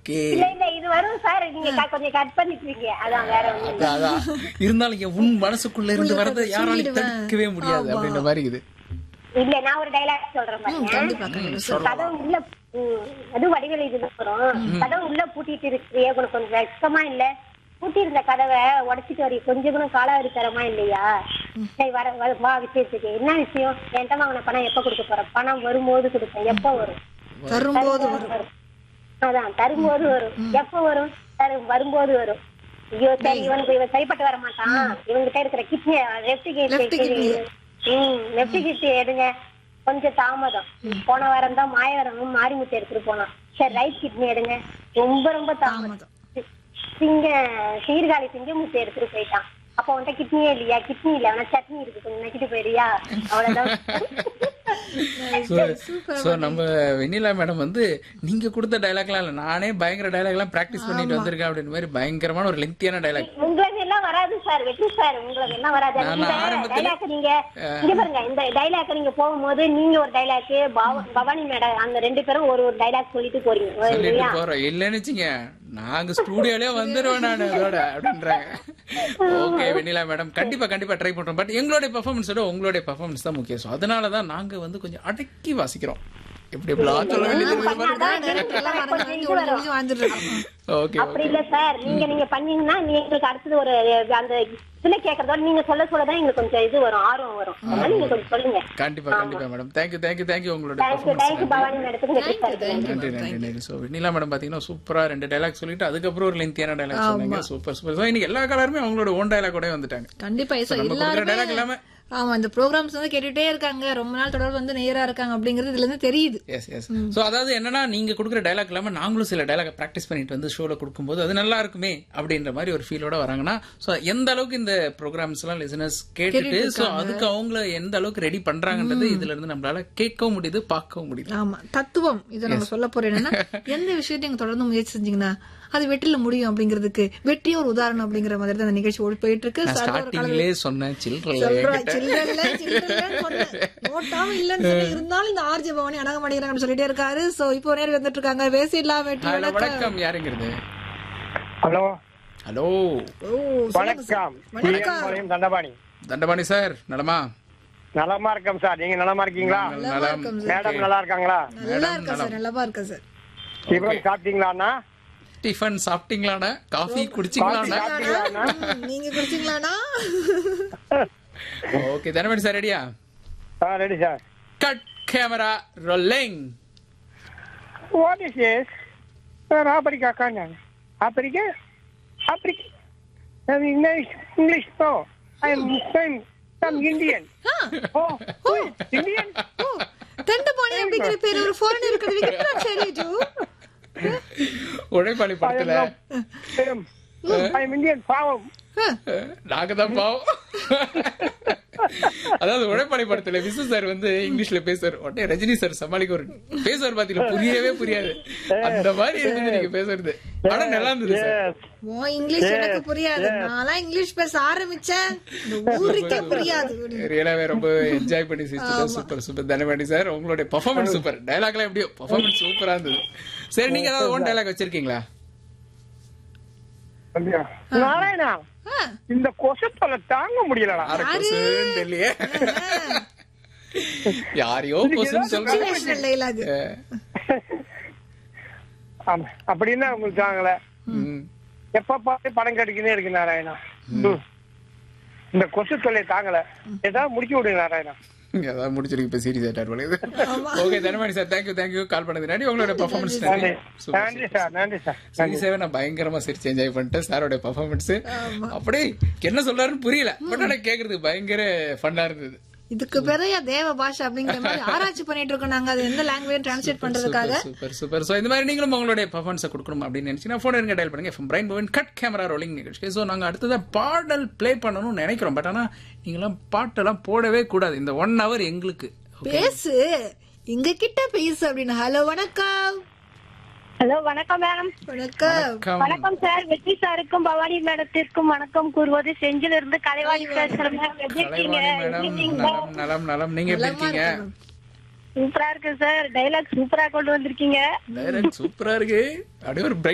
Okay இல்ல இல்ல இது வரும் சார் நீங்க க- கொஞ்சம் கட் பண்ணிக்கிறீங்க அதான் வேற ஒண்ணும் இல்ல. அதான் இருந்தாலும் என் உன் மனசுக்குள்ள இருந்து வரதை யாராலையும் தடுக்கவே முடியாது அப்படின்ற மாதிரி இது இல்ல நான் ஒரு டைலாக் சொல்றேன் பாருங்க கண்டிப்பா கண்டிப்பா கதவு உள்ள ம், அது வடிவேல் இது வரும் கதவு உள்ள பூட்டிட்டு இருக்கிறியே உனக்கு கொஞ்சம் வெட்கமா இல்ல பூட்டி இருந்த கதவை உடைச்சிட்டு வரி கொஞ்சம் கூட காலாவரி தரமா இல்லையா சரி வர வர- வா விஷயத்துக்கு என்ன விஷயம் என்கிட்ட வாங்கின பணம் எப்ப கொடுக்க போற பணம் வரும்போது கொடுப்பேன் எப்ப வரும் தரும்போது வரும் வரும். அதான் தரும்போது வரும் எப்ப வரும் தரும் வரும்போது வரும் ஐயோ சரி இவனுக்கு இவன் சரிப்பட்டு வர மாட்டான் இவன்கிட்ட இருக்கிற கிட்னி லெப்ட் Left kidney. ம் லெப்ட் கிட்னி எடுங்க கொஞ்சம் தாமதம் போன வாரம் தான் மாயவரம் மாரிமுத்து எடுத்துட்டு போனான் சரி ரைட் கிட்னி எடுங்க ரொம்ப ரொம்ப தாமதம் சிங்க சீர்காழி சிங்கமுத்து எடுத்துட்டு போயிட்டான் அப்ப உன்கிட்ட கிட்னியே இல்லையா கிட்னி இல்ல ஆனா சட்னி இருக்கு கொஞ்சம் நக்கிட்டு போயிடுறியா அவ்வளவுதான் சோ நம்ம வெண்ணிலா மேடம் வந்து நீங்க கொடுத்த டைலாக்லாம் இல்ல நானே பயங்கர டைலாக் எல்லாம் பிராக்டிஸ் பண்ணிட்டு வந்திருக்கேன் அப்படின்ற மாதிரி பயங்கரமான ஒரு லெங்க்தியான டைலாக் உங்களுக்கு எல்லாம் வராது சார் வெற்றி சார் உங்களுக்கு எல்லாம் வராது நான் இந்த ஆரம்பத்துல- டைலாக் நீங்க இங்க பாருங்க இந்த டைலாக் நீங்க போகும்போது நீங்க ஒரு டைலாக் பவானி மேடம் அந்த ரெண்டு பேரும் ஒரு ஒரு டைலாக் சொல்லிட்டு போறீங்க சொல்லிட்டு இல்லையா போறோம் இல்லன்னு வச்சுங்க நாங்க ஸ்டூடியோலயே வந்துருவேன் நான் அதோட அப்படின்றாங்க ஓகே வெண்ணிலா மேடம் கண்டிப்பா கண்டிப்பா ட்ரை பண்றோம் பட் எங்களுடைய பெர்ஃபார்மன்ஸோட உங்களுடைய பெர்ஃபார்மன்ஸ் தான் முக்கியம் So, அதனால தான் நாங்க வந்து கொஞ்சம் அடக்கி வாசிக்கிறோம் எப்படி எப்படிலாம் சொல்ல வேண்டியது இருக்கு பாருங்க. அதான் director எல்லாம் வராங்க, ஒளிஞ்சு ஒளிஞ்சு வாழ்ந்துட்டு இருக்கோம். ஓகே அப்படி இல்ல சார் நீங்க நீங்க பண்ணீங்கன்னா நீ எங்களுக்கு அடுத்தது ஒரு அந்த இதுல கேக்குறதோட நீங்க சொல்ல சொல்லதான் எங்களுக்கு கொஞ்சம் இது வரும் ஆர்வம் வரும் அதனால நீங்க கொஞ்சம் சொல்லுங்க கண்டிப்பா கண்டிப்பா மேடம் தேங்க்யூ தேங்க்யூ தேங்க்யூ உங்களோட தேங்க்யூ பெர்ஃபார்மன்ஸ் தேங்க்யூ பவானி மேடத்துக்கு வெற்றி சார் நன்றி நன்றி நன்றி ஸோ வெண்ணிலா மேடம் பாத்தீங்கன்னா சூப்பரா ரெண்டு டைலாக் சொல்லிட்டு அதுக்கப்புறம் ஒரு லென்த்தியான டைலாக் சொன்னாங்க சூப்பர் சூப்பர் ஸோ இன்னைக்கு எல்லா கலருமே அவங்களோட ஓன் டைலாக் கூட வந்துட்டாங்க கண்டிப்பா So, நம்ம கொடுக்குற டைலாக் எல்லாருமே இல்லாம ஆமா இந்த ப்ரோக்ராம்ஸ் வந்து கேட்டுட்டே இருக்காங்க ரொம்ப நாள் தொடர்பு வந்து நேரா இருக்காங்க அப்படிங்கறது இதுல இருந்து தெரியுது எஸ் எஸ் ஸோ அதாவது என்னன்னா நீங்க கொடுக்குற டைலாக் இல்லாம நாங்களும் சில டைலாக் ப்ராக்டிஸ் பண்ணிட்டு வந்து ஷோல கொடுக்கும்போது அது நல்லா இருக்குமே அப்படின்ற மாதிரி ஒரு ஃபீலோட வராங்கன்னா ஸோ எந்த அளவுக்கு இந்த ப்ரோக்ராம்ஸ் எல்லாம் லிசனர்ஸ் கேட்டுட்டு ஸோ அதுக்கு அவங்கள எந்த அளவுக்கு ரெடி பண்றாங்கன்றது இதுல இருந்து நம்மளால கேட்கவும் முடியுது பார்க்கவும் முடியுது ஆமா தத்துவம் இதை நம்ம சொல்ல போறோம் என்னன்னா எந்த விஷயத்தையும் நீங்க தொடர்ந்து முயற்சி செஞ்சீங்கன்னா அது வெற்றில முடியும் அப்படிங்கிறதுக்கு வெற்றியே ஒரு உதாரணம் அப்படிங்கிற மாதிரி தான் அந்த நிகழ்ச்சி ஓடி போயிட்டு இருக்கு நான் சார் ஒரு ஸ்டார்டிங்லேயே சொன்னேன் சில்லற சொல்றா, சில்லறைல, சில்லறைலன்னு சொன்னேன். நோட்டாம இல்லைன்னு சொல்லி இருந்தாலும் இந்த ஆர்ஜி பவானி அடங்க மாட்டேங்கிறாங்கன்னு சொல்லிட்டே இருக்காரு சோ இப்போ நேரம் வந்துட்டு இருக்காங்க பேசிடலாம் வெற்றி ஹலோ வணக்கம் வணக்கம் யாருங்கிறது ஹலோ ஹலோ ஓ, சொல்லுங்க சார். வணக்கம் பாளையம் தண்டபாணி தண்டபாணி சார் நலமா நலமா இருக்கோம் சார் நீங்க நலமா இருக்கீங்களா நலமா இருக்கோம் சார். மேடம் நல்லா இருக்காங்களா நல்லா இருக்கா சார் நல்லாவா இருக்கா சார் டிஃபன் சாப்பிட்டீங்களாண்ணா டிஃபன் சாப்பிட்டீங்களாண்ணா காஃபி குடிச்சிங்களாண்ணா ம், நீங்க குடிச்சீங்களாண்ணா ஓகே தண்டபாணி சார் ரெடியா ஆ ready sir cut camera rolling what is yes sir Africa காண Africa Africa English English no I am Muslim some Indian oh Indian oh Dandapani அப்படிங்கிற பேர் ஒரு ஃபாரினர் இருக்குது விக்ரம் சரிஜு உழைப்பாளி படத்துல ஐ எம் இந்தியன் பாவம் நாங்க தான் பாவம் அதாவது உழைப்பாளி படத்துல விசு சார் வந்து இங்கிலீஷ்ல பேசுவார் உடனே ரஜினி சார் சமாளிக்க ஒரு பேசுவார் பாத்தீங்களா புரியவே புரியாது அந்த மாதிரி இருந்தது நீங்க பேசுறது ஆனா நல்லா இருந்தது சார் ஓ இங்கிலீஷ் எனக்கு புரியாது நான்லாம் இங்கிலீஷ் பேச ஆரம்பிச்சேன் இந்த ஊருக்கே புரியாது ரியலாவே ரொம்ப என்ஜாய் பண்ணி சிரிச்சுட்டோம் சூப்பர் சூப்பர் தனபாண்டி சார் உங்களுடைய பெர்ஃபார்மன்ஸ் சூப்பர் டைலாக்லாம் எப்படியோ பெர்ஃபார்மன்ஸ் சூப்பரா இருந்தது சரி நீங்க ஏதாவது ஓன் டைலாக் வச்சிருக்கீங்களா நாராயணா ஆ, இந்த கொசத்தொலை தாங்க முடியலடா யாரு கொசுன்னு தெரியலையே யாரையோ கொசுன்னு சொல்றாங்க motivational dialogue. ஆமா அப்படின்னா உங்களுக்கு தாங்கல ம். எப்ப பார்த்து படம் கிடைக்குன்னே இருக்கு நாராயணா ம். இந்த கொசு தொல்லை தாங்கல ஏதாவது முடிச்சு விடுங்க நாராயணா அதான் முடிச்சிருக்கு இப்ப சீரியஸ் ஆயிட்டார் போல okay Dhanapani sir thank you thank you call பண்ணது நன்றி உங்களோட பெர்ஃபார்மன்ஸ் நன்றி நன்றி நன்றி சார் நன்றி சார் சீரியஸாவே நான் பயங்கரமா சிரிச்சு என்ஜாய் பண்ணிட்டேன் சாரோட பெர்ஃபார்மன்ஸ் அப்படியே என்ன சொல்றாருன்னு புரியல பட் ஆனா கேக்குறதுக்கு பயங்கர ஃபன்னா இருந்தது இதுக்கு பிறகு தேவ பாஷை அப்படிங்கிற மாதிரி ஆராய்ச்சி பண்ணிட்டு இருக்கோம் நாங்க அது எந்த லாங்குவேஜ் டிரான்ஸ்லேட் பண்றதுக்காக சூப்பர் சூப்பர் சோ இந்த மாதிரி நீங்களும் உங்களுடைய பெர்ஃபார்மன்ஸ் கொடுக்கணும் அப்படின்னு நினைச்சீங்கன்னா போன் இருங்க டயல் பண்ணுங்க எஃப்எம் பிரைன் பவன் கட் கேமரா ரோலிங் நிகழ்ச்சி ஸோ நாங்க அடுத்ததா பாடல் ப்ளே பண்ணணும்னு நினைக்கிறோம் பட் ஆனா நீங்களாம் பாட்டெல்லாம் போடவே கூடாது இந்த ஒன் ஹவர் எங்களுக்கு பேசு எங்க கிட்ட பேசு அப்படின்னு ஹலோ வணக்கம் ஹலோ வணக்கம் மேடம் வணக்கம் Come. வணக்கம் சார் வெற்றி சாருக்கும் பவானி மேடத்திற்கும் வணக்கம் கூறுவது செஞ்சில இருந்து கலைவாணி பேசுறேன் மேம் எப்படி இருக்கீங்க கலைவாணி மேடம் நலம் நலம் நலம் நீங்க எப்படி இருக்கீங்க சூப்பரா இருக்கு சார் டைலாக் சூப்பரா கொண்டு வந்திருக்கீங்க டைரக்ட் சூப்பரா இருக்கு அப்படியே ஒரு